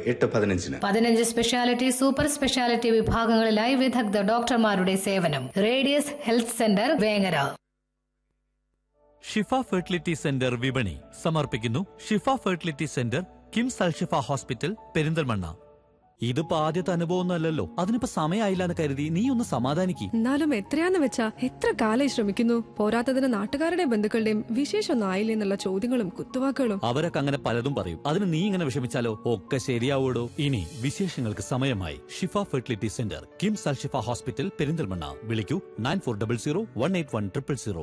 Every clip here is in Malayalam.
എട്ട് പതിനഞ്ചിന് പതിനഞ്ച് സ്പെഷ്യാലിറ്റി സൂപ്പർ സ്പെഷ്യാലിറ്റി വിഭാഗങ്ങളിലായി വിദഗ്ധ ഡോക്ടർമാരുടെ സേവനം radius health centre Vengara Shifa fertility centre വിപണി സമർപ്പിക്കുന്നു Shifa fertility centre KIMS Alshifa hospital Perinthalmanna ഇതിപ്പോ ആദ്യത്തെ അനുഭവമൊന്നുമല്ലല്ലോ അതിനിപ്പോ സമയമായില്ല എന്ന് കരുതി നീ ഒന്ന് സമാധാനിക്ക് എന്നാലും എത്രയാന്ന് വെച്ചാ എത്ര കാലായി ശ്രമിക്കുന്നു പോരാത്തതിന് നാട്ടുകാരുടെയും ബന്ധുക്കളുടെയും വിശേഷമൊന്നും ആയില്ലേ എന്നുള്ള ചോദ്യങ്ങളും കുത്തുവാക്കുകളും അവരൊക്കെ അങ്ങനെ പലതും പറയും അതിന് നീ ഇങ്ങനെ വിഷമിച്ചാലോ ഒക്കെ ശരിയാവൂടോ ഇനി വിശേഷങ്ങൾക്ക് സമയമായി Shifa fertility centre KIMS Alshifa hospital Perinthalmanna വിളിക്കൂ nine four double zero one eight one triple zero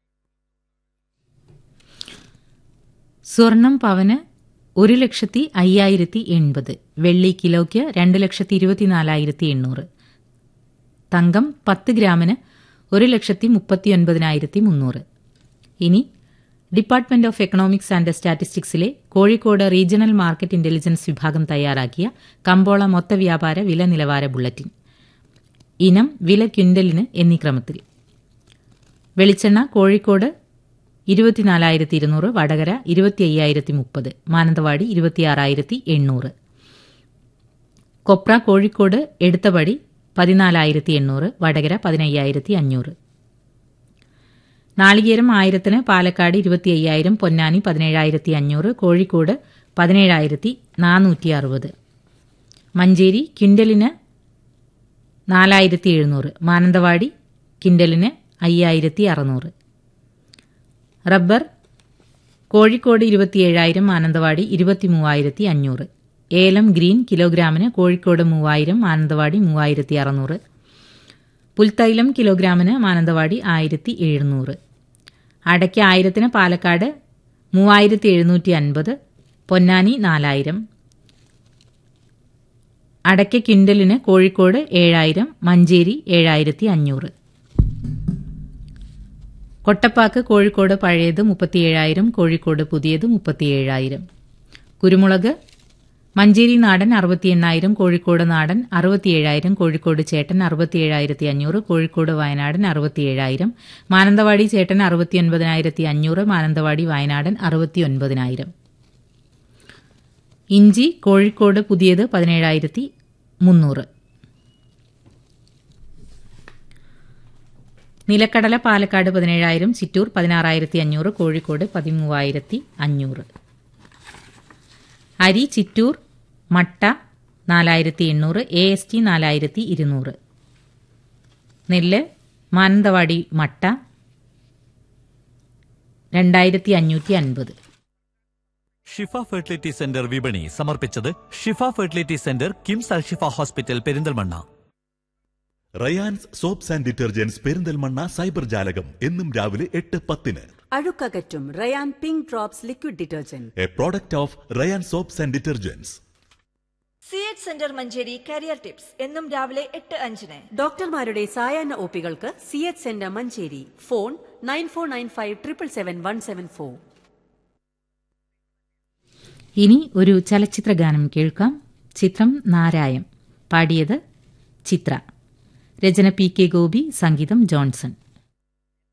സ്വർണം പവന് ഒരു ലക്ഷത്തി അയ്യായിരത്തി എൺപത് വെള്ളി കിലോയ്ക്ക് രണ്ട് ലക്ഷത്തി ഇരുപത്തിനാലായിരത്തി എണ്ണൂറ് തങ്കം പത്ത് ഗ്രാമിന് ഒരു ലക്ഷത്തി മുപ്പത്തി ഒൻപതിനായിരത്തി മുന്നൂറ് ഇനി ഡിപ്പാർട്ട്മെന്റ് ഓഫ് എക്കണോമിക്സ് ആൻഡ് സ്റ്റാറ്റിസ്റ്റിക്സിലെ കോഴിക്കോട് റീജിയണൽ മാർക്കറ്റ് ഇന്റലിജൻസ് വിഭാഗം തയ്യാറാക്കിയ കമ്പോള മൊത്ത വ്യാപാര വില നിലവാര ബുള്ളറ്റിൻ ഇനം വില ക്വിന്റലിന് എന്നീ ക്രമത്തിൽ വെളിച്ചെണ്ണ കോഴിക്കോട് ഇരുപത്തിനാലായിരത്തി ഇരുന്നൂറ് വടകര ഇരുപത്തി അയ്യായിരത്തി മുപ്പത് മാനന്തവാടി ഇരുപത്തിയാറായിരത്തി എണ്ണൂറ് കൊപ്ര കോഴിക്കോട് എടുത്തപടി പതിനാലായിരത്തി എണ്ണൂറ് വടകര പതിനയ്യായിരത്തി അഞ്ഞൂറ് നാളികേരം ആയിരത്തിന് പാലക്കാട് ഇരുപത്തി അയ്യായിരം പൊന്നാനി പതിനേഴായിരത്തി അഞ്ഞൂറ് കോഴിക്കോട് പതിനേഴായിരത്തി നാനൂറ്റി അറുപത് മഞ്ചേരി ക്വിൻ്റലിന് നാലായിരത്തി എഴുന്നൂറ് മാനന്തവാടി കിൻഡലിന് അയ്യായിരത്തി അറുന്നൂറ് റബ്ബർ കോഴിക്കോട് ഇരുപത്തിയേഴായിരം മാനന്തവാടി ഇരുപത്തി മൂവായിരത്തി അഞ്ഞൂറ് ഏലം ഗ്രീൻ കിലോഗ്രാമിന് കോഴിക്കോട് മൂവായിരം മാനന്തവാടി മൂവായിരത്തി അറുന്നൂറ് പുൽത്തൈലം കിലോഗ്രാമിന് മാനന്തവാടി ആയിരത്തി എഴുന്നൂറ് അടയ്ക്ക ആയിരത്തിന് പാലക്കാട് മൂവായിരത്തി എഴുന്നൂറ്റി അൻപത് പൊന്നാനി നാലായിരം അടയ്ക്ക ക്വിൻ്റലിന് കോഴിക്കോട് ഏഴായിരം മഞ്ചേരി ഏഴായിരത്തി അഞ്ഞൂറ് കൊട്ടപ്പാക്ക് കോഴിക്കോട് പഴയത് മുപ്പത്തിയേഴായിരം കോഴിക്കോട് പുതിയത് മുപ്പത്തിയേഴായിരം കുരുമുളക് മഞ്ചേരി നാടൻ അറുപത്തി എണ്ണായിരം കോഴിക്കോട് നാടൻ അറുപത്തിയേഴായിരം കോഴിക്കോട് ചേട്ടൻ അറുപത്തിയേഴായിരത്തി അഞ്ഞൂറ് കോഴിക്കോട് വയനാടൻ അറുപത്തിയേഴായിരം മാനന്തവാടി ചേട്ടൻ അറുപത്തിയൊൻപതിനായിരത്തി അഞ്ഞൂറ് മാനന്തവാടി വയനാടൻ അറുപത്തിയൊൻപതിനായിരം ഇഞ്ചി കോഴിക്കോട് പുതിയത് പതിനേഴായിരത്തി മുന്നൂറ് നിലക്കടല പാലക്കാട് പതിനേഴായിരം ചിറ്റൂർ പതിനാറായിരത്തി അഞ്ഞൂറ് കോഴിക്കോട് പതിമൂവായിരത്തി അഞ്ഞൂറ് അരി ചിറ്റൂർ മട്ട നാലായിരത്തി എണ്ണൂറ് എ എസ് ടി നാലായിരത്തി ഇരുന്നൂറ് നെല്ല് മാനന്തവാടി മട്ട രണ്ടായിരത്തി അഞ്ഞൂറ്റി അൻപത് ഷിഫ ഫെർട്ടിലിറ്റി സെന്റർ വിപണി സമർപ്പിച്ചത് Shifa fertility centre KIMS Alshifa hospital Perinthalmanna Rayans soaps and detergents Perinthalmanna cyber ജാലകം എന്നും രാവിലെ എട്ട് പത്തിന് അഴുക്കകറ്റും Rayan pink drops liquid detergent a product of Rayan soaps and detergents C H centre Manjeri career tips എന്നും രാവിലെ എട്ട് അഞ്ചിന് ഡോക്ടർമാരുടെ സായാഹ്ന ഒപികൾക്ക് C H centre Manjeri phone nine four nine five triple seven one seven four ഇനി ഒരു ചലച്ചിത്ര ഗാനം കേൾക്കാം ചിത്രം നാരായം പാടിയത് ചിത്ര രചന പി കെ ഗോപി സംഗീതം ജോൺസൺ